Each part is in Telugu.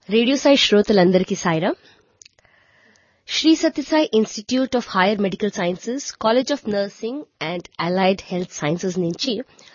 రేడియో సాయి శ్రోతలందరికీ Saira Shri Sathyasai institute of higher medical sciences college of nursing and allied health sciences నుంచి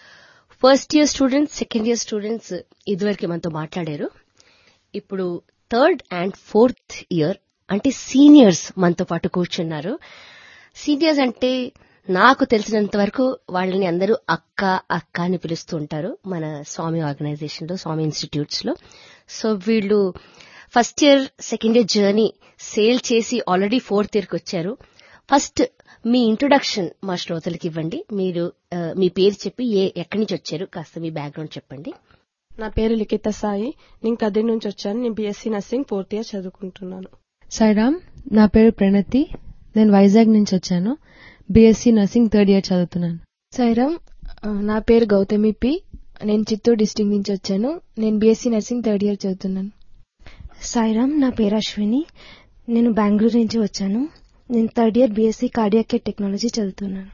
first year students second year students ఇదివరకు మనతో మాట్లాడారు ఇప్పుడు థర్డ్ అండ్ ఫోర్త్ ఇయర్ అంటే సీనియర్స్ మనతో పాటు కూర్చున్నారు సీనియర్స్ అంటే నాకు తెలిసినంత వరకు వాళ్ళని అందరూ అక్క అక్క అని పిలుస్తూ ఉంటారు మన స్వామి ఆర్గనైజేషన్ లో స్వామి ఇన్స్టిట్యూట్స్ లో సో వీళ్ళు first year second year journey sail చేసి ఆల్రెడీ ఫోర్త్ ఇయర్ కి వచ్చారు ఫస్ట్ మీ ఇంట్రొడక్షన్ మా శ్రోతలకు ఇవ్వండి మీరు ఆ, మీ పేరు చెప్పి ఏ ఎక్కడి నుంచి వచ్చారు కాస్త మీ బ్యాక్గ్రౌండ్ చెప్పండి నా పేరు లిఖిత సాయి నేను కదిరి నుంచి వచ్చాను నేను బీఎస్సీ నర్సింగ్ ఫోర్త్ ఇయర్ చదువుకుంటున్నాను సాయిరామ్ నా పేరు ప్రణతి నేను వైజాగ్ నుంచి వచ్చాను బీఎస్సీ నర్సింగ్ థర్డ్ ఇయర్ చదువుతున్నాను సాయిరామ్ ఆ, నా పేరు గౌతమి పి నేను చిత్తూరు డిస్టిక్ నుంచి వచ్చాను నేను బీఎస్సీ నర్సింగ్ థర్డ్ ఇయర్ చదువుతున్నాను సాయిరామ్ నా పేరు అశ్విని నేను బెంగళూరు నుంచి వచ్చాను నేను third year BSc cardiac care technology చదువుతున్నాను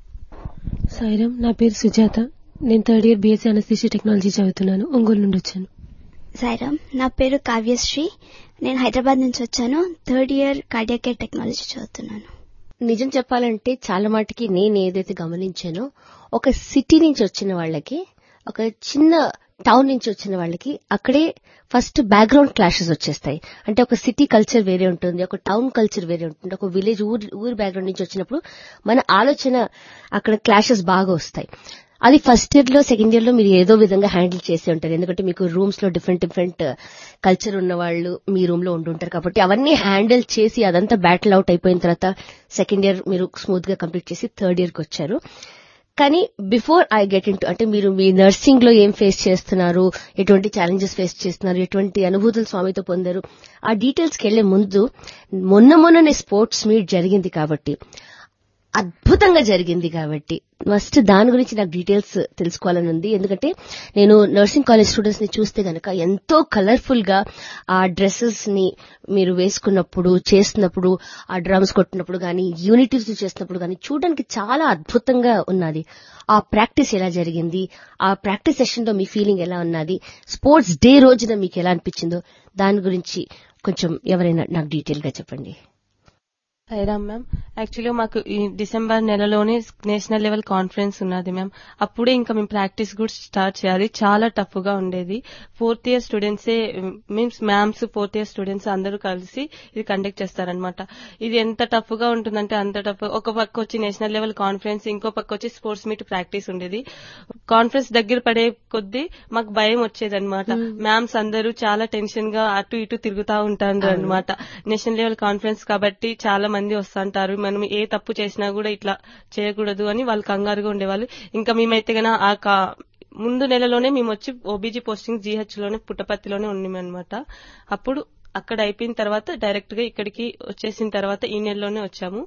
సాయిరామ్ నా పేరు సుజాత నేను third year BSc anaesthesia technology చదువుతున్నాను ఒంగోలు నుండి వచ్చాను సాయిరామ్ నా పేరు కావ్యశ్రీ నేను హైదరాబాద్ నుంచి వచ్చాను third year cardiac care technology చదువుతున్నాను నిజం చెప్పాలంటే చాలా మటుకి నేను ఏదైతే గమనించానో ఒక సిటీ నుంచి వచ్చిన వాళ్ళకి ఒక చిన్న టౌన్ నుంచి వచ్చిన వాళ్ళకి అక్కడే ఫస్ట్ బ్యాక్గ్రౌండ్ క్లాషెస్ వచ్చేస్తాయి అంటే ఒక సిటీ కల్చర్ వేరే ఉంటుంది ఒక టౌన్ కల్చర్ వేరే ఉంటుంది ఒక విలేజ్ ఊరు ఊరు బ్యాక్గ్రౌండ్ నుంచి వచ్చినప్పుడు మన ఆలోచన అక్కడ క్లాషెస్ బాగా వస్తాయి అది ఫస్ట్ ఇయర్ లో సెకండ్ ఇయర్ లో మీరు ఏదో విధంగా హ్యాండిల్ చేసి ఉంటారు ఎందుకంటే మీకు రూమ్స్ లో డిఫరెంట్ డిఫరెంట్ కల్చర్ ఉన్న వాళ్ళు మీ రూమ్ లో ఉంటుంటారు కాబట్టి అవన్నీ హ్యాండిల్ చేసి అదంతా బ్యాటిల్ అవుట్ అయిపోయిన తర్వాత సెకండ్ ఇయర్ మీరు స్మూత్ గా కంప్లీట్ చేసి థర్డ్ ఇయర్ కి వచ్చారు కానీ బిఫోర్ ఐ గెట్ ఇన్ అంటే మీరు మీ నర్సింగ్ లో ఏం ఫేస్ చేస్తున్నారు ఎటువంటి ఛాలెంజెస్ ఫేస్ చేస్తున్నారు ఎటువంటి అనుభూతులు స్వామితో పొందారు ఆ డీటెయిల్స్కి వెళ్లే ముందు మొన్న మొన్ననే స్పోర్ట్స్ మీట్ జరిగింది కాబట్టి అద్భుతంగా జరిగింది కాబట్టి ఫస్ట్ దాని గురించి నాకు డీటెయిల్స్ తెలుసుకోవాలని ఉంది ఎందుకంటే నేను నర్సింగ్ కాలేజ్ స్టూడెంట్స్ ని చూస్తే గనక ఎంతో కలర్ఫుల్ గా ఆ డ్రెస్సెస్ ని మీరు వేసుకున్నప్పుడు చేస్తున్నప్పుడు ఆ డ్రమ్స్ కొట్టినప్పుడు గానీ యూనిటీస్ చేస్తున్నప్పుడు గానీ చూడడానికి చాలా అద్భుతంగా ఉన్నది ఆ ప్రాక్టీస్ ఎలా జరిగింది ఆ ప్రాక్టీస్ సెషన్ లో మీ ఫీలింగ్ ఎలా ఉన్నది స్పోర్ట్స్ డే రోజున మీకు ఎలా అనిపించిందో దాని గురించి కొంచెం ఎవరైనా నాకు డీటెయిల్ గా చెప్పండి సాయిరామ్ మ్యామ్ యాక్చువల్గా మాకు ఈ డిసెంబర్ నెలలోనే నేషనల్ లెవెల్ కాన్ఫరెన్స్ ఉన్నది మ్యామ్ అప్పుడే ఇంకా మేము ప్రాక్టీస్ కూడా స్టార్ట్ చేయాలి చాలా టఫ్ గా ఉండేది ఫోర్త్ ఇయర్ స్టూడెంట్సే means ma'ams fourth year students అందరూ కలిసి ఇది కండక్ట్ చేస్తారనమాట ఇది ఎంత టఫ్ గా ఉంటుందంటే అంత టఫ్ ఒక పక్క వచ్చి నేషనల్ లెవెల్ కాన్ఫరెన్స్ ఇంకో పక్క వచ్చి స్పోర్ట్స్ మీట్ ప్రాక్టీస్ ఉండేది కాన్ఫరెన్స్ దగ్గర పడే కొద్దీ మాకు భయం వచ్చేదన్నమాట మ్యామ్స్ అందరూ చాలా టెన్షన్ గా అటు ఇటు తిరుగుతా ఉంటారు అనమాట నేషనల్ లెవెల్ కాన్ఫరెన్స్ కాబట్టి చాలా మంది వస్తుంటారు మనం ఏ తప్పు చేసినా కూడా ఇట్లా చేయకూడదు అని వాళ్ళు కంగారుగా ఉండేవాళ్ళు ఇంకా మేమైతే గన ఆ కా- ముందు నెలలోనే మేము వచ్చి ఓబీజీ పోస్టింగ్ జీహెచ్ లోనే పుట్టపర్తిలోనే ఉన్నామన్నమాట అప్పుడు అక్కడ అయిపోయిన తర్వాత డైరెక్ట్ గా ఇక్కడికి వచ్చేసిన తర్వాత ఈ నెలలోనే వచ్చాము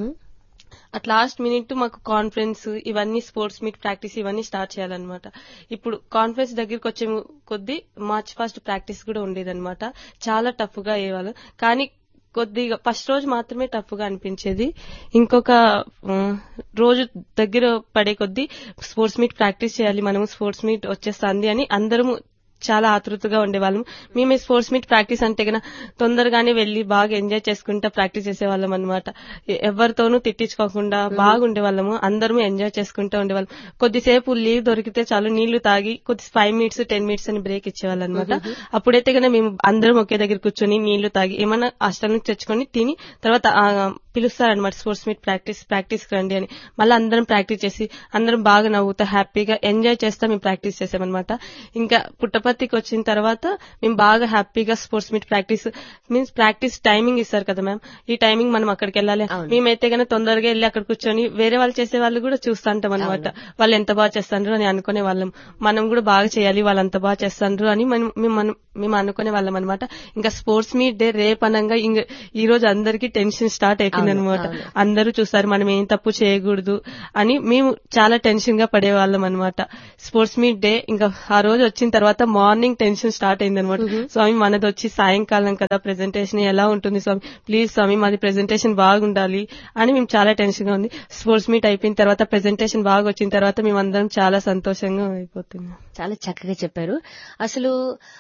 అట్ లాస్ట్ మినిట్ మాకు కాన్ఫరెన్స్ ఇవన్నీ స్పోర్ట్స్ మీట్ ప్రాక్టీస్ ఇవన్నీ స్టార్ట్ చేయాలన్నమాట ఇప్పుడు కాన్ఫరెన్స్ దగ్గరికి వచ్చే కొద్దీ మార్చ్ ఫస్ట్ ప్రాక్టీస్ కూడా ఉండేదన్నమాట చాలా టఫ్ గా అయ్యేవాళ్ళు కానీ కొద్దిగా ఫస్ట్ రోజు మాత్రమే టఫ్ గా అనిపించేది ఇంకొక ఆ, రోజు దగ్గర పడే కొద్దీ స్పోర్ట్స్ మీట్ ప్రాక్టీస్ చేయాలి మనము స్పోర్ట్స్ మీట్ వచ్చేస్తుంది అని అందరము చాలా ఆతృతగా ఉండేవాళ్ళం మేము స్పోర్ట్స్ మీట్ ప్రాక్టీస్ అంటే గన తొందరగానే వెళ్లి బాగా ఎంజాయ్ చేసుకుంటా ప్రాక్టీస్ చేసేవాళ్ళం అనమాట ఎవరితోనూ తిట్టించుకోకుండా బాగా ఉండేవాళ్ళము అందరము ఎంజాయ్ చేసుకుంటూ ఉండేవాళ్ళం కొద్దిసేపు లీవ్ దొరికితే చాలు నీళ్లు తాగి కొద్ది ఫైవ్ మినిట్స్ టెన్ మినిట్స్ అని బ్రేక్ ఇచ్చేవాళ్ళం అనమాట అప్పుడైతే గన మేము అందరం ఒకే దగ్గర కూర్చొని నీళ్లు తాగి ఏమన్నా హాస్టల్ నుంచి తెచ్చుకొని తిని తర్వాత ఆ, పిలుస్తారనమాట స్పోర్ట్స్ మీట్ ప్రాక్టీస్ ప్రాక్టీస్ రండి అని మళ్ళీ అందరం ప్రాక్టీస్ చేసి అందరం బాగా నవ్వుతా హ్యాపీగా ఎంజాయ్ చేస్తా మేము ప్రాక్టీస్ చేసామన్నమాట ఇంకా పుట్టపర్తికి వచ్చిన తర్వాత మేము బాగా హ్యాపీగా sports meet practice means practice timing ఇస్తారు కదా మ్యామ్ ఈ టైమింగ్ మనం అక్కడికి వెళ్ళాలి మేమైతే గన తొందరగా వెళ్ళి అక్కడ కూర్చొని వేరే వాళ్ళు చేసే వాళ్ళు కూడా చూస్తాంటాం అనమాట వాళ్ళు ఎంత బాగా చేస్తాండ్రు అని అనుకునే వాళ్ళం మనం కూడా బాగా చేయాలి వాళ్ళు అంత బాగా చేస్తాండ్రు అని మనం మేము అను- మేము అనుకునే వాళ్ళం అనమాట ఇంకా స్పోర్ట్స్ మీట్ డే రేపనంగా ఇంక ఈ రోజు అందరికీ టెన్షన్ స్టార్ట్ అయిపోయింది అనమాట అందరూ చూస్తారు మనం ఏం తప్పు చేయకూడదు అని మేము చాలా టెన్షన్ గా పడేవాళ్ళం అనమాట స్పోర్ట్స్ మీట్ డే ఇంకా ఆ రోజు వచ్చిన తర్వాత మార్నింగ్ టెన్షన్ స్టార్ట్ అయింది అనమాట స్వామి మనది వచ్చి సాయంకాలం కదా ప్రెజెంటేషన్ ఎలా ఉంటుంది స్వామి ప్లీజ్ స్వామి మాది ప్రెజెంటేషన్ బాగుండాలి అని మేము చాలా టెన్షన్ గా ఉంది స్పోర్ట్స్ మీట్ అయిపోయిన తర్వాత ప్రెజెంటేషన్ బాగా వచ్చిన తర్వాత మేము అందరం చాలా సంతోషంగా అయిపోతున్నాం చాలా చక్కగా చెప్పారు అసలు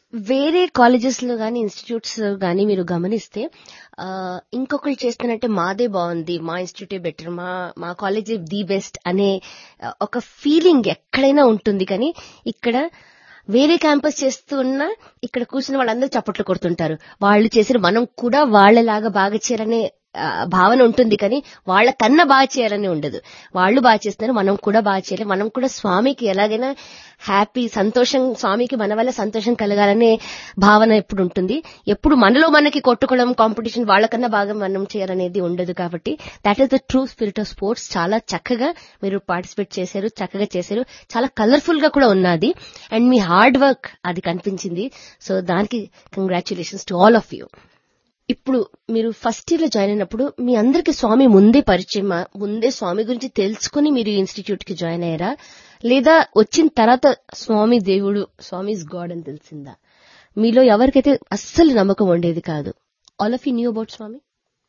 వేరే కాలేజెస్ లో గానీ ఇన్స్టిట్యూట్స్ గానీ మీరు గమనిస్తే ఆ, ఇంకొకళ్ళు చేస్తున్నట్టే మాదే బాగుంది మా ఇన్స్టిట్యూటే బెటర్ మా మా కాలేజే ది బెస్ట్ అనే ఆ, ఒక ఫీలింగ్ ఎక్కడైనా ఉంటుంది కానీ ఇక్కడ వేరే క్యాంపస్ చేస్తున్నా ఇక్కడ కూర్చున్న వాళ్ళందరూ చప్పట్లు కొడుతుంటారు వాళ్ళు చేసిన మనం కూడా వాళ్ళలాగా బాగా చేయాలనే ఆ, భావన ఉంటుంది కానీ వాళ్ళ కన్నా బాగా చేయాలని ఉండదు వాళ్ళు బాగా చేస్తున్నారు మనం కూడా బాగా చేయాలి మనం కూడా స్వామికి ఎలాగైనా హ్యాపీ సంతోషం స్వామికి మన వల్ల సంతోషం కలగాలనే భావన ఎప్పుడు ఉంటుంది ఎప్పుడు మనలో మనకి కొట్టుకోవడం కాంపిటీషన్ వాళ్ళకన్నా బాగా మనం చేయాలనేది ఉండదు కాబట్టి that is the true spirit of sports చాలా చక్కగా మీరు పార్టిసిపేట్ చేశారు చక్కగా చేశారు చాలా కలర్ఫుల్ గా కూడా ఉన్నది అండ్ మీ హార్డ్ వర్క్ అది కనిపించింది సో దానికి congratulations to all of you ఇప్పుడు మీరు ఫస్ట్ ఇయర్ లో జాయిన్ అయినప్పుడు మీ అందరికి స్వామి ముందే పరిచయమా ముందే స్వామి గురించి తెలుసుకుని మీరు ఇన్స్టిట్యూట్ కి జాయిన్ అయ్యారా లేదా వచ్చిన తర్వాత స్వామి దేవుడు స్వామి ఇస్ గాడ్ అని తెలిసిందా మీలో ఎవరికైతే అస్సలు నమ్మకం ఉండేది కాదు all of you knew about Swami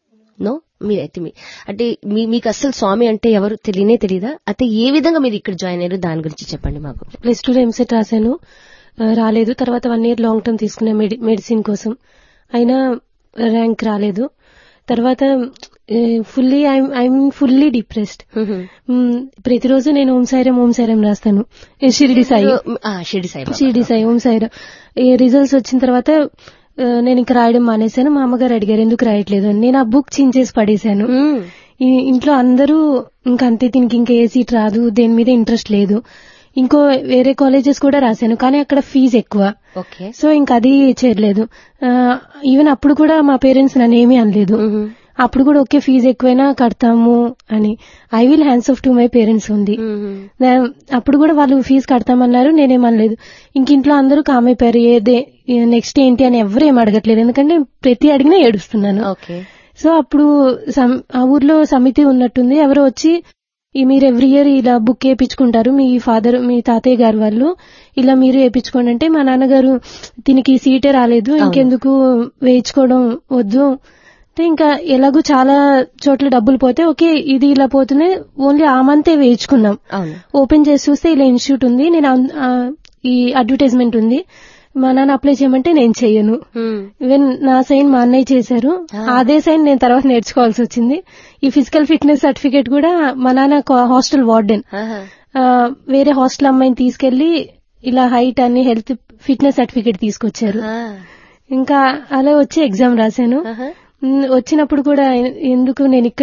no మీరైతే మీ అంటే మీ మీకు అస్సలు స్వామి అంటే ఎవరు తెలియనే తెలియదా అయితే ఏ విధంగా మీరు ఇక్కడ జాయిన్ అయ్యారు దాని గురించి చెప్పండి మాకు ప్లస్ టూలో ఎంసెట్ రాశాను ఆ, రాలేదు తర్వాత వన్ ఇయర్ లాంగ్ టర్మ్ తీసుకున్నా మెడి- మెడిసిన్ కోసం అయినా ర్యాంక్ రాలేదు తర్వాత ఫుల్లీ ఐఎమ్ ఫుల్లీ డిప్రెస్డ్ ప్రతిరోజు నేను ఓం సాయిరం ఓం సాయిరం రాస్తాను ఏ షిరిడి సాయి ఆ, షిరిడి సాయి బాబా. షిరిడి సాయి ఓం సాయిరం ఈ రిజల్ట్స్ వచ్చిన తర్వాత ఆ, నేను ఇంకా రాయడం మానేశాను మా అమ్మగారు అడిగారు ఎందుకు రాయట్లేదు అని నేను ఆ బుక్ చించేసి పడేశాను మ్మ్. ఈ ఇంట్లో అందరూ ఇంకా అంతే దీనికి ఇంకా ఏ సీట్ రాదు దేని మీద ఇంట్రెస్ట్ లేదు ఇంకో వేరే కాలేజెస్ కూడా రాశాను కానీ అక్కడ ఫీజు ఎక్కువ ఓకే సో ఇంకా అది చేరలేదు ఈవెన్ అప్పుడు కూడా మా పేరెంట్స్ నన్ను ఏమీ అనలేదు మ్మ్. అప్పుడు కూడా ఓకే ఫీజు ఎక్కువైనా కడతాము అని I will hands off to my parents ఉంది మ్మ్. దా- అప్పుడు కూడా వాళ్ళు ఫీజు కడతామన్నారు నేనేమనలేదు ఇంక ఇంట్లో అందరూ కామైపోయారు ఏదే నెక్స్ట్ ఏంటి అని ఎవరు ఏం అడగట్లేదు ఎందుకంటే ప్రతి అడిగినా ఏడుస్తున్నాను ఓకే సో అప్పుడు సం- ఆ ఊర్లో సమితి ఉన్నట్టుంది ఎవరో వచ్చి ఈ మీరు ఎవ్రీ ఇయర్ ఇలా బుక్ వేయించుకుంటారు మీ ఫాదర్ మీ తాతయ్య గారు వాళ్ళు ఇలా మీరు వేయించుకోండి అంటే మా నాన్నగారు దీనికి సీటే రాలేదు ఇంకెందుకు వేయించుకోవడం వద్దు అంటే ఇంకా ఎలాగో చాలా చోట్ల డబ్బులు పోతే ఓకే ఇది ఇలా పోతూనే ఓన్లీ ఆ మంతే వేయించుకున్నాం అవును ఓపెన్ చేసి చూస్తే ఇలా ఇన్స్టిట్యూట్ ఉంది నేను అన్- ఆ, ఈ అడ్వర్టైజ్మెంట్ ఉంది మా నాన్న అప్లై చేయమంటే నేను చెయ్యను మ్మ్. ఈవెన్ నా సైన్ మా అన్నయ్య చేశారు అదే సైన్ నేను తర్వాత నేర్చుకోవాల్సి వచ్చింది ఈ ఫిజికల్ ఫిట్నెస్ సర్టిఫికేట్ కూడా మా నాన్న హాస్టల్ వార్డెన్ ఆహా. వేరే హాస్టల్ అమ్మాయిని తీసుకెళ్లి ఇలా హైట్ అని హెల్త్ ఫిట్నెస్ సర్టిఫికేట్ తీసుకొచ్చారు ఆ. ఇంకా అలా వచ్చి ఎగ్జామ్ రాశాను ఆహా. ఉమ్, వచ్చినప్పుడు కూడా ఎ- ఎందుకు నేను ఇక్కడ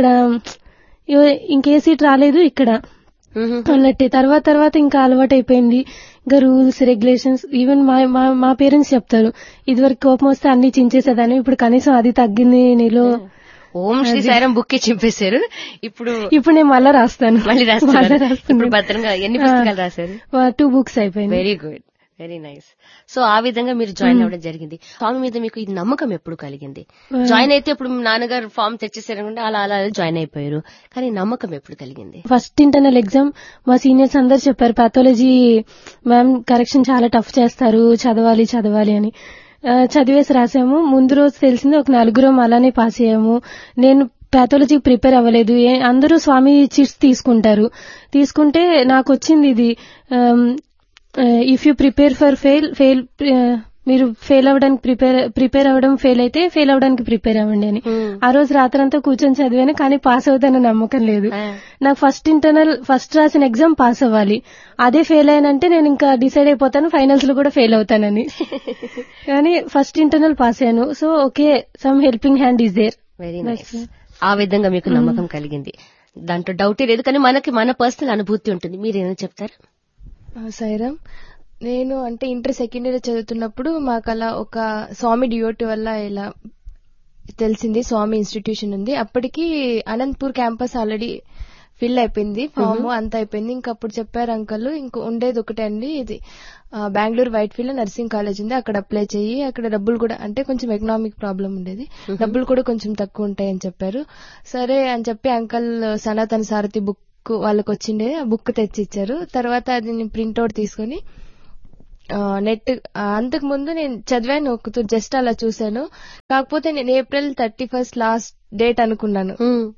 ఇవ- ఇంకే సీట్ రాలేదు ఇక్కడ మ్మ్. అన్నట్టే తర్వాత తర్వాత ఇంకా అలవాటు అయిపోయింది ఇంకా రూల్స్ రెగ్యులేషన్స్ ఈవెన్ మా మా- మా పేరెంట్స్ చెప్తారు ఇదివరకు కోపం వస్తే అన్ని చించేసేదాన్ని ఇప్పుడు కనీసం అది తగ్గింది నీలో ఓం శ్రీ సాయిరాం బుక్ చింపేశారు ఇప్పుడు ఇప్పుడు నేను మళ్ళా రాస్తాను మళ్ళీ రాస్తున్నారు మళ్ళా ఇప్పుడు రాస్తున్నాను. భద్రంగా ఎన్ని పుస్తకాలు రాశారు టూ బుక్స్ అయిపోయింది very good very nice so ఆ విధంగా మీరు జాయిన్ అవ్వడం జరిగింది స్వామి మీద మీకు ఈ నమ్మకం ఎప్పుడు కలిగింది జాయిన్ అయితే ఇప్పుడు మీ నాన్నగారు ఫామ్ తెచ్చేసారనుకుంటే అలా అలా జాయిన్ అయిపోయారు కానీ నమ్మకం ఎప్పుడు కలిగింది ఫస్ట్ ఇంటర్నల్ ఎగ్జామ్ మా సీనియర్స్ అందరు చెప్పారు పాథాలజీ మ్యామ్ కరెక్షన్ చాలా టఫ్ చేస్తారు చదవాలి చదవాలి అని ఆ, చదివేసి రాసాము ముందు రోజు తెలిసింది ఒక నలుగురం అలానే పాస్ అయ్యాము నేను పాథాలజీ ప్రిపేర్ అవ్వలేదు ఏ- అందరూ స్వామి చిట్స్ తీసుకుంటారు తీసుకుంటే నాకు వచ్చింది ఇది if you prepare for fail fail మీరు ఫెయిల్ అవ్వడానికి ప్రిపేర్ ప్రిపేర్ అవ్వడం ఫెయిల్ అయితే ఫెయిల్ అవ్వడానికి ప్రిపేర్ అవ్వండి అని ఆ రోజు రాత్రంతా కూర్చొని చదివాను కానీ పాస్ అవుతానని నమ్మకం లేదు నాకు ఫస్ట్ ఇంటర్నల్ ఫస్ట్ రాసిన ఎగ్జామ్ పాస్ అవ్వాలి అదే ఫెయిల్ అయ్యానంటే నేను ఇంకా డిసైడ్ అయిపోతాను ఫైనల్స్ లో కూడా ఫెయిల్ అవుతానని కానీ ఫస్ట్ ఇంటర్నల్ పాస్ అయ్యాను so okay some helping hand is there very nice ఆ విధంగా మీకు నమ్మకం కలిగింది దాంట్లో డౌటే లేదు కానీ మనకి మన పర్సనల్ అనుభూతి ఉంటుంది మీరేమో చెప్తారు ఆ, సైరామ్ నేను అంటే ఇంటర్ సెకండ్ ఇయర్ చదువుతున్నప్పుడు మాకు అలా ఒక స్వామి డియోటి వల్ల ఇలా తెలిసింది స్వామి ఇన్స్టిట్యూషన్ ఉంది అప్పటికి అనంతపూర్ క్యాంపస్ ఆల్రెడీ ఫిల్ అయిపోయింది ఫామ్ అంతా అయిపోయింది ఇంకా అప్పుడు చెప్పారు అంకల్ ఇంకో ఉండేది ఒకటే అండి ఇది ఆ, Bengaluru Whitefield nursing college ఉంది అక్కడ అప్లై చేయి అక్కడ డబ్బులు కూడా అంటే కొంచెం ఎకనామిక్ ప్రాబ్లం ఉండేది డబ్బులు కూడా కొంచెం తక్కువ ఉంటాయి అని చెప్పారు సరే అని చెప్పి అంకల్ సనాతన సారథి బుక్ వాళ్ళకి వచ్చిండే ఆ బుక్ తెచ్చి ఇచ్చారు తర్వాత అది నేను ప్రింట్అవుట్ తీసుకొని ఆ, నెట్ ఆ, అంతకు ముందు నేను చదివాను ఒక జస్ట్ అలా చూశాను కాకపోతే నేను April thirty first last date అనుకున్నాను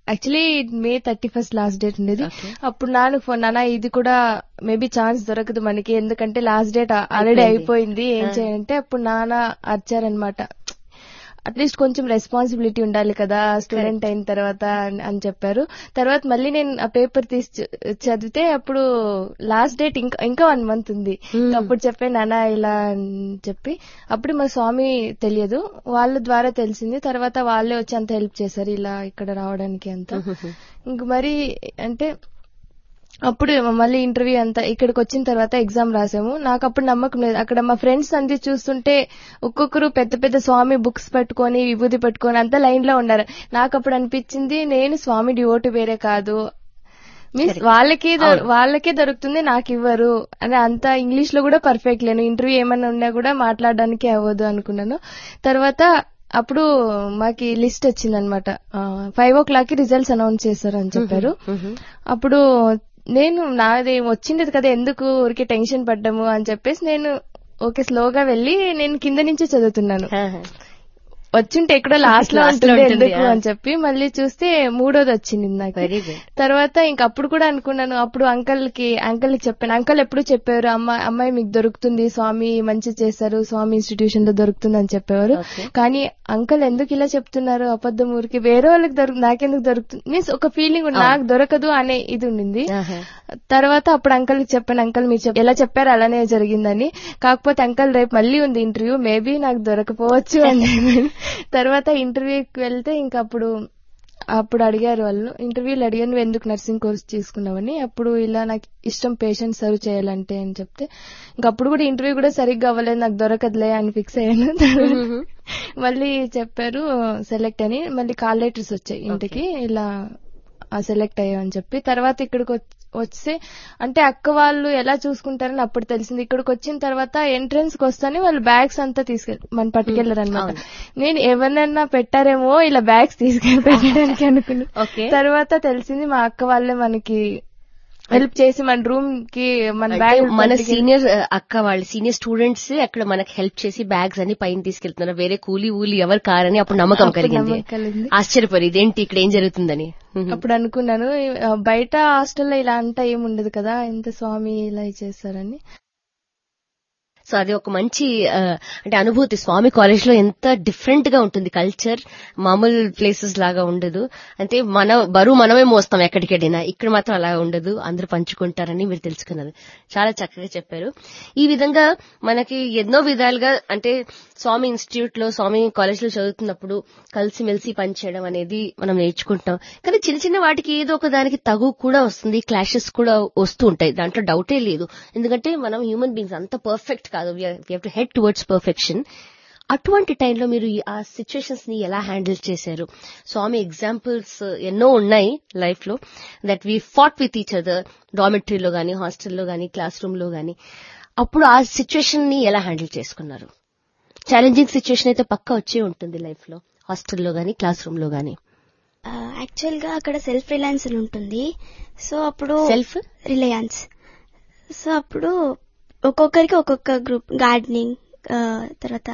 actually May thirty first last date ఉండేది అప్పుడు నాన్న ఫోన్ నాన్న ఇది కూడా మేబీ ఛాన్స్ దొరకదు మనకి ఎందుకంటే లాస్ట్ డేట్ ఆల్రెడీ అయిపోయింది ఏం చేయాలంటే అప్పుడు నాన్న అరిచారనమాట అట్లీస్ట్ కొంచెం రెస్పాన్సిబిలిటీ ఉండాలి కదా స్టూడెంట్ అయిన తర్వాత అని- అని చెప్పారు తర్వాత మళ్ళీ నేను ఆ పేపర్ తీసి చ- చదివితే అప్పుడు లాస్ట్ డేట్ ఇంకా ఇంకా వన్ మంత్ ఉంది ఇంకా అప్పుడు చెప్పే నాన్న ఇలా అని చెప్పి అప్పుడు మా స్వామి తెలియదు వాళ్ళ ద్వారా తెలిసింది తర్వాత వాళ్ళే వచ్చి అంత హెల్ప్ చేశారు ఇలా ఇక్కడ రావడానికి అంతా ఇంక మరి అంటే అప్పుడు మళ్ళీ ఇంటర్వ్యూ అంతా ఇక్కడికి వచ్చిన తర్వాత ఎగ్జామ్ రాసాము నాకు అప్పుడు నమ్మకం లేదు అక్కడ మా ఫ్రెండ్స్ అంది చూస్తుంటే ఒక్కొక్కరు పెద్ద పెద్ద స్వామి బుక్స్ పట్టుకొని విభూతి పట్టుకొని అంతా లైన్ లో ఉన్నారు నాకు అప్పుడు అనిపించింది నేను స్వామి డివోటి వేరే కాదు మీన్స్ వాళ్ళకి దొర- వాళ్ళకే దొరుకుతుంది నాకు ఇవ్వరు అని అంత ఇంగ్లీష్ లో కూడా పర్ఫెక్ట్ లేను ఇంటర్వ్యూ ఏమైనా ఉన్నా కూడా మాట్లాడడానికి అవ్వదు అనుకున్నాను తర్వాత అప్పుడు మాకి లిస్ట్ వచ్చింది అనమాట ఫైవ్ ఓ క్లాక్ కి రిజల్ట్స్ అనౌన్స్ చేశారు అని చెప్పారు అప్పుడు నేను నాది వచ్చింది కదా ఎందుకు ఊరికే టెన్షన్ పడ్డాము అని చెప్పేసి నేను ఓకే స్లోగా వెళ్ళి నేను కింద నుంచి చదువుతున్నాను వచ్చింటే ఎక్కడో లాస్ట్ లో Last లో ఉంటుంది ఉంటుంది, ఎందుకు ఆ. అని చెప్పి మళ్ళీ చూస్తే మూడోది వచ్చింది నాకు వెరీ గుడ్ తర్వాత ఇంక అప్పుడు కూడా అనుకున్నాను అప్పుడు అంకల్ కి అంకల్ కి చెప్పాను అంకల్ ఎప్పుడు చెప్పారు అమ్మాయి అమ్మాయి మీకు దొరుకుతుంది స్వామి మంచి చేశారు స్వామి ఇన్స్టిట్యూషన్ లో దొరుకుతుంది అని చెప్పేవారు Okay. కానీ అంకల్ ఎందుకు ఇలా చెప్తున్నారు అబద్ధం ఊరికి వేరే వాళ్ళకి దొరుకు నాకెందుకు దొరుకుతుంది మీన్స్ ఒక ఫీలింగ్ నాకు దొరకదు అనే ఇది ఉండింది తర్వాత అప్పుడు అంకల్ కి చెప్పాను అంకల్ మీరు చెప్- ఎలా చెప్పారు అలానే జరిగిందని కాకపోతే అంకల్ రేపు మళ్ళీ ఉంది ఇంటర్వ్యూ మేబీ నాకు దొరకపోవచ్చు అని చెప్పాను. తర్వాత ఇంటర్వ్యూకి వెళ్తే ఇంకా అప్పుడు అప్పుడు అడిగారు వాళ్ళు ఇంటర్వ్యూలు అడిగారు నువ్వు ఎందుకు నర్సింగ్ కోర్స్ తీసుకున్నావని అప్పుడు ఇలా నాకు ఇష్టం పేషెంట్ సర్వ్ చేయాలంటే అని చెప్తే ఇంకా అప్పుడు కూడా ఇంటర్వ్యూ కూడా సరిగ్గా అవ్వలేదు నాకు దొరకదులే అని ఫిక్స్ అయ్యాను మళ్ళీ చెప్పారు సెలెక్ట్ అని మళ్ళీ కాల్ లెటర్స్ వచ్చాయి ఇంటికి ఇలా సెలెక్ట్ అయ్యామని చెప్పి తర్వాత ఇక్కడికి వచ్- వస్తే అంటే అక్క వాళ్ళు ఎలా చూసుకుంటారని అప్పుడు తెలిసింది ఇక్కడికి వచ్చిన తర్వాత ఎంట్రన్స్ కి వస్తానే వాళ్ళు బ్యాగ్స్ అంతా తీసుకెళ్ళి మన పట్టుకెళ్లారు అనమాట నేను ఎవరినన్నా పెట్టారేమో ఇలా బ్యాగ్స్ తీసుకెళ్లి పెట్టడానికి అనుకున్నా ఓకే తర్వాత తెలిసింది మా అక్క వాళ్ళే మనకి హెల్ప్ చేసి మన రూమ్ కి మన అంటే బ్యాగ్ మన సీనియర్ అక్క వాళ్ళు సీనియర్ స్టూడెంట్స్ అక్కడ మనకి హెల్ప్ చేసి బ్యాగ్స్ అన్ని పైన తీసుకెళ్తున్నారు వేరే కూలీ ఊలి ఎవరు కారని అప్పుడు నమ్మకం కలిగింది కలిగింది ఆశ్చర్యపోయి ఇదేంటి ఇక్కడ ఏం జరుగుతుందని అప్పుడు అనుకున్నాను ఆ, బయట హాస్టల్లో ఇలా అంతా ఏమి ఉండదు కదా ఎంత స్వామి ఇలా చేస్తారని సో అది ఒక మంచి ఆ, అంటే అనుభూతి స్వామి కాలేజ్ లో ఎంత డిఫరెంట్ గా ఉంటుంది కల్చర్ మామూలు ప్లేసెస్ లాగా ఉండదు అంటే మన బరువు మనమే మోస్తాం ఎక్కడికి వెళ్ళినా ఇక్కడ మాత్రం అలా ఉండదు అందరూ పంచుకుంటారని మీరు తెలుసుకున్నారు చాలా చక్కగా చెప్పారు ఈ విధంగా మనకి ఎన్నో విధాలుగా అంటే స్వామి ఇన్స్టిట్యూట్ లో స్వామి కాలేజ్ లో చదువుతున్నప్పుడు కలిసిమెలిసి పనిచేయడం అనేది మనం నేర్చుకుంటాం కానీ చిన్న చిన్న వాటికి ఏదో ఒక దానికి తగు కూడా వస్తుంది క్లాషెస్ కూడా వస్తూ ఉంటాయి దాంట్లో డౌటే లేదు ఎందుకంటే మనం హ్యూమన్ బీయింగ్స్ అంత పర్ఫెక్ట్ కాదు we to head towards perfection అటువంటి టైంలో మీరు ఈ- ఆ సిచ్యుయేషన్స్ ని ఎలా హ్యాండిల్ చేశారు స్వామి ఎగ్జాంపుల్స్ ఎన్నో ఉన్నాయి లైఫ్ లో that we fought with each other డామెటరీలో గానీ హాస్టల్లో గానీ క్లాస్ రూమ్ లో గానీ అప్పుడు ఆ సిచ్యుయేషన్ ని ఎలా హ్యాండిల్ చేసుకున్నారు ఛాలెంజింగ్ సిచ్యుయేషన్ అయితే పక్కా వచ్చే ఉంటుంది లైఫ్ లో హాస్టల్లో గానీ క్లాస్ రూమ్ లో గానీ యాక్చువల్ గా అక్కడ సెల్ఫ్ రిలయన్స్ అని ఉంటుంది సో అప్పుడు సెల్ఫ్ రిలయన్స్ సో అప్పుడు ఒక్కొక్కరికి ఒక్కొక్క గ్రూప్ గార్డెనింగ్ తర్వాత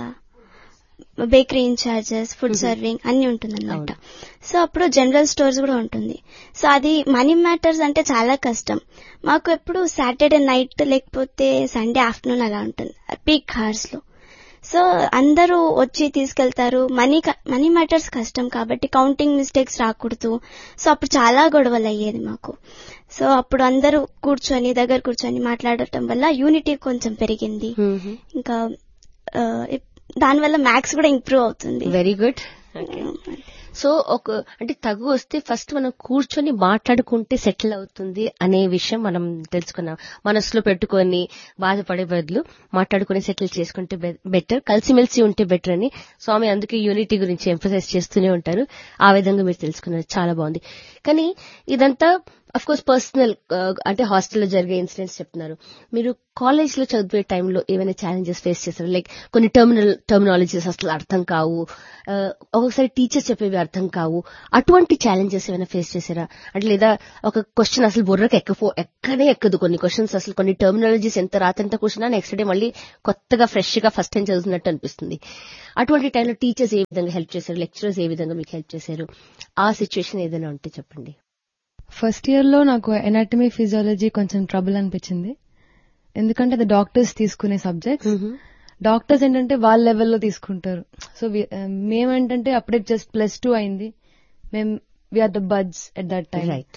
బేకరీ ఇన్ఛార్జెస్ ఫుడ్ సర్వింగ్ అన్ని ఉంటుంది అనమాట సో అప్పుడు జనరల్ స్టోర్స్ కూడా ఉంటుంది సో అది మనీ మ్యాటర్స్ అంటే చాలా కష్టం మాకు ఎప్పుడు సాటర్డే నైట్ లేకపోతే సండే ఆఫ్టర్నూన్ అలా ఉంటుంది పీక్ హార్స్ లో సో అందరూ వచ్చి తీసుకెళ్తారు మనీ మనీ మ్యాటర్స్ కష్టం కాబట్టి కౌంటింగ్ మిస్టేక్స్ రాకూడదు సో అప్పుడు చాలా గొడవలు అయ్యేది మాకు సో అప్పుడు అందరూ కూర్చొని దగ్గర కూర్చొని మాట్లాడటం వల్ల యూనిటీ కొంచెం పెరిగింది ఇంకా ఆ, ఇప్- దానివల్ల మ్యాథ్స్ కూడా ఇంప్రూవ్ అవుతుంది వెరీ గుడ్ సో ఒక అంటే తగు వస్తే ఫస్ట్ మనం కూర్చొని మాట్లాడుకుంటే సెటిల్ అవుతుంది అనే విషయం మనం తెలుసుకున్నాం మనసులో పెట్టుకొని బాధపడే బదులు మాట్లాడుకుని సెటిల్ చేసుకుంటే బెటర్ కలిసిమెలిసి ఉంటే బెటర్ అని స్వామి అందుకే యూనిటీ గురించి ఎంఫసైజ్ చేస్తూనే ఉంటారు ఆ విధంగా మీరు తెలుసుకున్నారు చాలా బాగుంది కానీ ఇదంతా అఫ్ కోర్స్ పర్సనల్ అంటే హాస్టల్లో జరిగే ఇన్సిడెంట్స్ చెప్తున్నారు మీరు కాలేజ్ లో చదివే టైంలో ఏమైనా ఛాలెంజెస్ ఫేస్ చేశారు లైక్ కొన్ని టర్మినల్ టర్మినాలజీస్ అసలు అర్థం కావు ఆ, ఒక్కొక్కసారి టీచర్స్ చెప్పేవి అర్థం కావు అటువంటి ఛాలెంజెస్ ఏమైనా ఫేస్ చేశారా అంటే లేదా ఒక క్వశ్చన్ అసలు బుర్రకు ఎక్కఫో ఎక్కడే ఎక్కదు కొన్ని క్వశ్చన్స్ అసలు కొన్ని టర్మినాలజీస్ ఎంత రాత్రంతా కూర్చున్నా నెక్స్ట్ డే మళ్ళీ కొత్తగా ఫ్రెష్ గా ఫస్ట్ టైం చదువుతున్నట్టు అనిపిస్తుంది అటువంటి టైంలో టీచర్స్ ఏ విధంగా హెల్ప్ చేశారు లెక్చరర్స్ ఏ విధంగా మీకు హెల్ప్ చేశారు ఆ సిచ్యువేషన్ ఏదైనా ఉంటే చెప్పండి ఫస్ట్ ఇయర్ లో నాకు ఎనాటమీ ఫిజియాలజీ కొంచెం ట్రబుల్ అనిపించింది ఎందుకంటే అది డాక్టర్స్ తీసుకునే సబ్జెక్ట్స్ డాక్టర్స్ ఏంటంటే వాళ్ళ లెవెల్లో తీసుకుంటారు సో మేమేంటంటే అప్పుడే జస్ట్ ప్లస్ టూ అయింది మేము we are the buds at that time right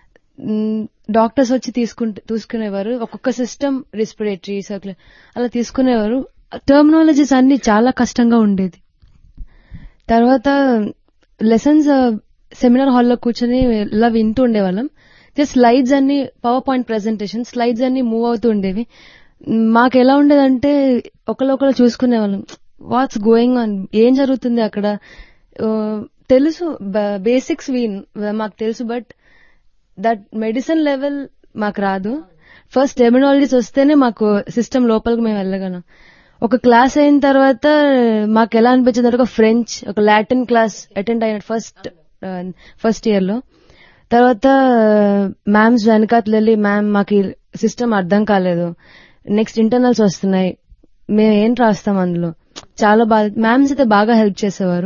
doctors వచ్చి తీసుకుంటే తీసుకునేవారు ఒక్కొక్క సిస్టమ్ రెస్పిరేటరీ సర్క్యులర్ అలా తీసుకునేవారు టర్మినాలజీస్ అన్ని చాలా కష్టంగా ఉండేది తర్వాత లెసన్స్ సెమినార్ హాల్లో కూర్చొని ఇలా వింటూ ఉండేవాళ్ళం జస్ట్ స్లైడ్స్ అన్ని పవర్ పాయింట్ ప్రెజెంటేషన్ స్లైడ్స్ అన్ని మూవ్ అవుతూ ఉండేవి మాకు ఎలా ఉండేదంటే ఒకళ్ళొకళ్ళు చూసుకునేవాళ్ళం వాట్స్ గోయింగ్ ఆన్ ఏం జరుగుతుంది అక్కడ ఆ, తెలుసు బేసిక్స్ వి మాకు తెలుసు బట్ దట్ మెడిసిన్ లెవెల్ మాకు రాదు ఫస్ట్ టెర్మినాలజీస్ వస్తేనే మాకు సిస్టమ్ లోపలికి మేము వెళ్ళగలం ఒక క్లాస్ అయిన తర్వాత మాకు ఎలా అనిపించింది అంటే ఒక ఫ్రెంచ్ ఒక లాటిన్ క్లాస్ అటెండ్ అయిన ఫస్ట్ ఫస్ట్ ఇయర్ లో తర్వాత మ్యామ్స్ వెనకాతలు వెళ్ళి మ్యామ్ మాకు సిస్టమ్ అర్థం కాలేదు నెక్స్ట్ ఇంటర్నల్స్ వస్తున్నాయి మేము ఏం రాస్తాం అందులో చాలా బాగా మ్యామ్స్ అయితే బాగా హెల్ప్ చేసేవారు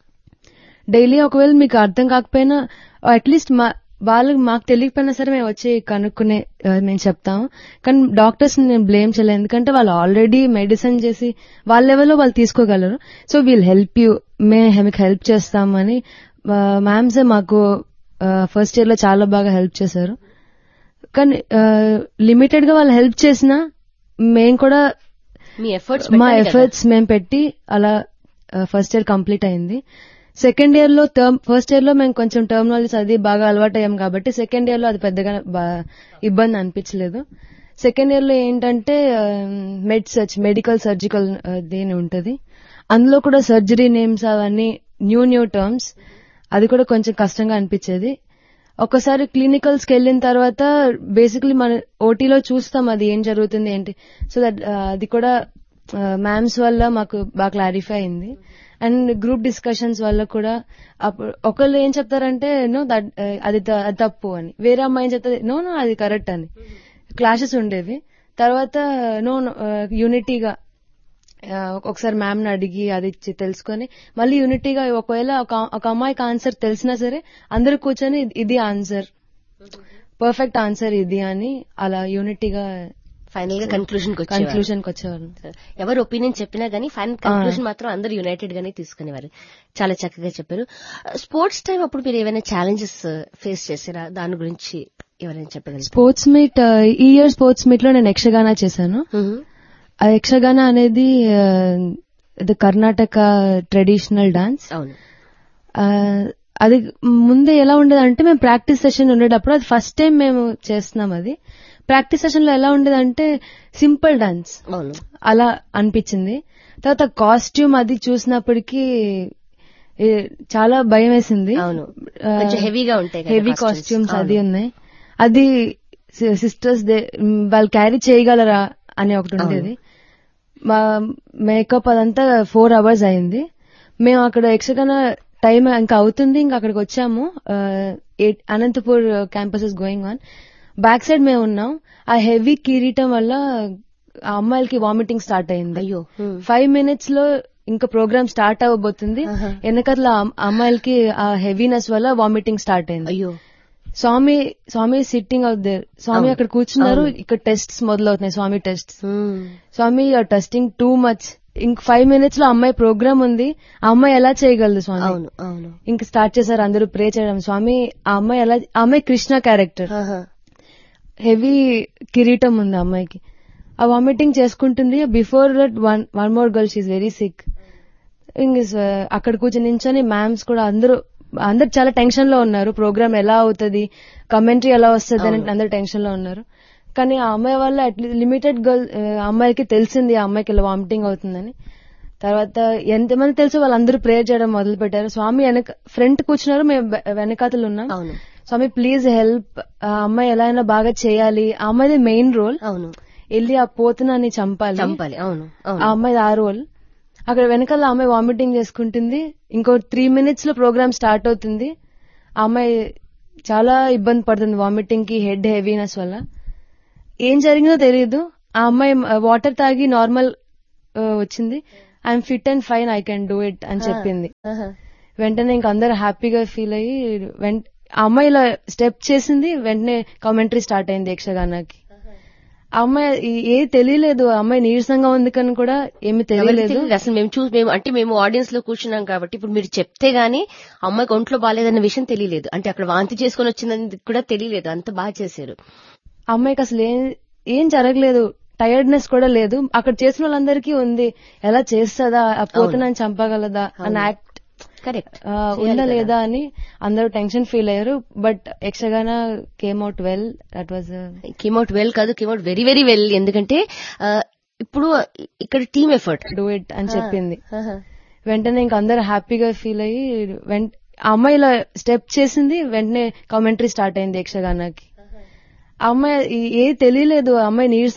డైలీ ఒకవేళ మీకు అర్థం కాకపోయినా అట్లీస్ట్ మా వాళ్ళకి మాకు తెలియకపోయినా సరే మేము వచ్చి కనుక్కునే ఆ, మేము చెప్తాము కానీ డాక్టర్స్ నేను బ్లేమ్ చేయలేదు ఎందుకంటే వాళ్ళు ఆల్రెడీ మెడిసిన్ చేసి వాళ్ళ లెవెల్లో వాళ్ళు తీసుకోగలరు సో వీల్ హెల్ప్ యూ మేము మీకు హెల్ప్ చేస్తామని మ్యామ్స్ మాకు ఫస్ట్ ఇయర్ లో చాలా బాగా హెల్ప్ చేశారు కానీ లిమిటెడ్ గా వాళ్ళు హెల్ప్ చేసినా మేము కూడా మీ ఎఫర్ట్స్ మా ఎఫర్ట్స్ మేము పెట్టి అలా ఫస్ట్ ఇయర్ కంప్లీట్ అయింది సెకండ్ ఇయర్ లో టర్మ్ ఫస్ట్ ఇయర్ లో మేము కొంచెం టర్మినాలజీస్ అది బాగా అలవాటు అయ్యాం కాబట్టి సెకండ్ ఇయర్ లో అది పెద్దగా బా- ఇబ్బంది అనిపించలేదు సెకండ్ ఇయర్ లో ఏంటంటే మెడ్ సర్చ్ మెడికల్ సర్జికల్ దేని ఉంటది అందులో కూడా సర్జరీ నేమ్స్ అవన్నీ న్యూ న్యూ టర్మ్స్ అది కూడా కొంచెం కష్టంగా అనిపించేది ఒకసారి క్లినికల్స్ కి వెళ్ళిన తర్వాత బేసిక్లీ మన ఓటీలో చూస్తాం అది ఏం జరుగుతుంది ఏంటి సో దట్ అది కూడా మ్యామ్స్ వల్ల మాకు బాగా క్లారిఫై అయింది అండ్ గ్రూప్ డిస్కషన్స్ వల్ల కూడా అప్పుడు ఒకళ్ళు ఏం చెప్తారంటే నో దట్ అది త- అది తప్పు అని వేరే అమ్మాయి ఏం చెప్తారు నో నో అది కరెక్ట్ అని క్లాషెస్ ఉండేవి తర్వాత నో యూనిటీగా ఒకసారి మ్యామ్ ని అడిగి అది ఇచ్చి తెలుసుకొని మళ్ళీ యూనిటీగా ఒకవేళ ఒక ఒక అమ్మాయికి ఆన్సర్ తెలిసినా సరే అందరూ కూర్చొని ఇది- ఇది ఆన్సర్ పర్ఫెక్ట్ ఆన్సర్ ఇది అని అలా యూనిటీగా ఫైనల్ గా కన్క్లూజన్ కన్క్లూజన్ కి వచ్చేవాళ్ళం ఎవరు ఒపీనియన్ చెప్పినా గానీ ఫైనల్ కన్క్లూజన్ మాత్రం అందరూ యునైటెడ్ గానే తీసుకునేవారు చాలా చక్కగా చెప్పారు స్పోర్ట్స్ టైం అప్పుడు మీరు ఏమైనా ఛాలెంజెస్ ఫేస్ చేసారా దాని గురించి ఎవరైనా చెప్పగలరు స్పోర్ట్స్ మీట్ ఈ ఇయర్ స్పోర్ట్స్ మీట్ లో నేను యక్షగాన చేశాను ఆ యక్షగాన అనేది ఆ, ఇది కర్ణాటక ట్రెడిషనల్ డాన్స్ అవును ఆ, అది ముందే ఎలా ఉండేది అంటే మేము ప్రాక్టీస్ సెషన్ ఉండేటప్పుడు అది ఫస్ట్ టైం మేము చేస్తున్నాం అది ప్రాక్టీస్ సెషన్ లో ఎలా ఉండేదంటే సింపుల్ డాన్స్ అవును అలా అనిపించింది తర్వాత కాస్ట్యూమ్ అది చూసినప్పటికీ ఏ, చాలా భయం వేసింది అవును కొంచెం హెవీగా ఉంటాయి కదా హెవీ costumes. కాస్ట్యూమ్స్ అవును. అది ఉన్నాయి అది సిస్టర్స్ దే మ్, వాళ్ళు క్యారీ చేయగలరా అని ఒకటి ఉండేది మా మేకప్ అదంతా ఫోర్ అవర్స్ అయింది మేము అక్కడ యక్షగాన టైం ఇంకా అవుతుంది ఇంకా అక్కడికి వచ్చాము ఆ, eight- Anantapur campus is going on back side మేము ఉన్నాం ఆ హెవీ కిరీటం వల్ల ఆ అమ్మాయిలకి వామిటింగ్ స్టార్ట్ అయింది అయ్యో హ్మ్. ఫైవ్ మినిట్స్ లో ఇంకా ప్రోగ్రామ్ స్టార్ట్ అవ్వబోతుంది ఆహా. వెనకట్ల ఆ అమ్మాయిలకి ఆ హెవీనెస్ వల్ల వామిటింగ్ స్టార్ట్ అయింది అయ్యో Swami Swami sitting out there Swami అవును. అక్కడ కూర్చున్నారు అవును. ఇక్కడ tests మొదలవుతున్నాయి Swami test hmm. Swami you're testing too much ఇంక ఫైవ్ మినిట్స్ లో అమ్మాయి ప్రోగ్రామ్ ఉంది ఆ అమ్మాయి ఎలా చేయగలదు స్వామి అవును అవును ఇంక స్టార్ట్ చేశారు అందరూ ప్రే చేయడం స్వామి ఆ అమ్మాయి ఎలా ఆ అమ్మాయి కృష్ణ క్యారెక్టర్ ఆహా. హెవీ కిరీటం ఉంది ఆ అమ్మాయికి ఆ వామిటింగ్ చేసుకుంటుంది before that one one more girl she's very sick ఇంక అక్కడ కూర్చొని నించొని మ్యామ్స్ కూడా అందరూ అందరు చాలా టెన్షన్ లో ఉన్నారు ప్రోగ్రామ్ ఎలా అవుతుంది కమెంటరీ ఎలా వస్తుంది అని అందరు టెన్షన్ లో ఉన్నారు కానీ ఆ అమ్మాయి వల్ల అట్లీస్ట్ లిమిటెడ్ గర్ల్ అమ్మాయికి తెలిసింది ఆ అమ్మాయికి ఇలా వామిటింగ్ అవుతుందని తర్వాత ఎంతమంది తెలుసు వాళ్ళందరూ ప్రేయర్ చేయడం మొదలు పెట్టారు స్వామి వెనక ఫ్రంట్ కూర్చున్నారు మేము వె- వెనకాతలు ఉన్నాం అవును స్వామి ప్లీజ్ హెల్ప్ ఆ అమ్మాయి ఎలా అయినా బాగా చేయాలి ఆ అమ్మాయిది మెయిన్ రోల్ అవును వెళ్ళి ఆ పోతునాన్ని చంపాలి చంపాలి అవును ఆ అవును అమ్మాయిది ఆ రోల్ అక్కడ వెనకాల ఆ అమ్మాయి వామిటింగ్ చేసుకుంటుంది ఇంకో త్రీ మినిట్స్ లో ప్రోగ్రామ్ స్టార్ట్ అవుతుంది ఆ అమ్మాయి చాలా ఇబ్బంది పడుతుంది వామిటింగ్ కి హెడ్ హెవీనెస్ వల్ల ఏం జరిగిందో తెలియదు ఆ అమ్మాయి వాటర్ తాగి నార్మల్ వచ్చింది I'm fit and fine I can do it అని చెప్పింది ఆహా. వెంటనే ఇంక అందరు హ్యాపీగా ఫీల్ అయ్యి వెంట ఆ అమ్మాయి ఇలా స్టెప్ చేసింది వెంటనే కామెంటరీ స్టార్ట్ అయింది యక్షగానాకి ఆ అమ్మాయి ఈ- ఏ తెలియలేదు ఆ అమ్మాయి నీరసంగా ఉంది కానీ కూడా ఏమి ఎవరికి తెలియలేదు తెలియదు. అసలు మేము చూసి మేము అంటే మేము ఆడియన్స్ లో కూర్చున్నాం కాబట్టి ఇప్పుడు మీరు చెప్తే గానీ అమ్మాయికి ఒంట్లో బాగాలేదన్న విషయం తెలియలేదు అంటే అక్కడ వాంతి చేసుకొని వచ్చిందని కూడా తెలియలేదు అంత బాగా చేశారు ఆ అమ్మాయికి అసలు ఏం ఏం జరగలేదు టైర్డ్నెస్ కూడా లేదు అక్కడ చేసిన వాళ్ళందరికీ ఉంది ఎలా చేస్తుందా ఆ పోతనని చంపగలదా అని యాక్ట్ కరెక్ట్ ఆ, ఉందా లేదా అని అందరూ టెన్షన్ ఫీల్ అయ్యారు but Yakshagana came out well that was came out well కాదు కేమౌట్ వెరీ వెరీ వెల్ ఎందుకంటే ఆ, ఇప్పుడు ఇక్కడ టీమ్ ఎఫర్ట్ డూ ఇట్ అని చెప్పింది వెంటనే ఇంక అందరు హ్యాపీగా ఫీల్ అయ్యి వెంట ఆ అమ్మాయి ఇలా స్టెప్ చేసింది వెంటనే కామెంటరీ స్టార్ట్ అయింది యక్షగానాకి ఆ అమ్మాయి ఈ- ఏ తెలియలేదు ఆ అమ్మాయి నీరసం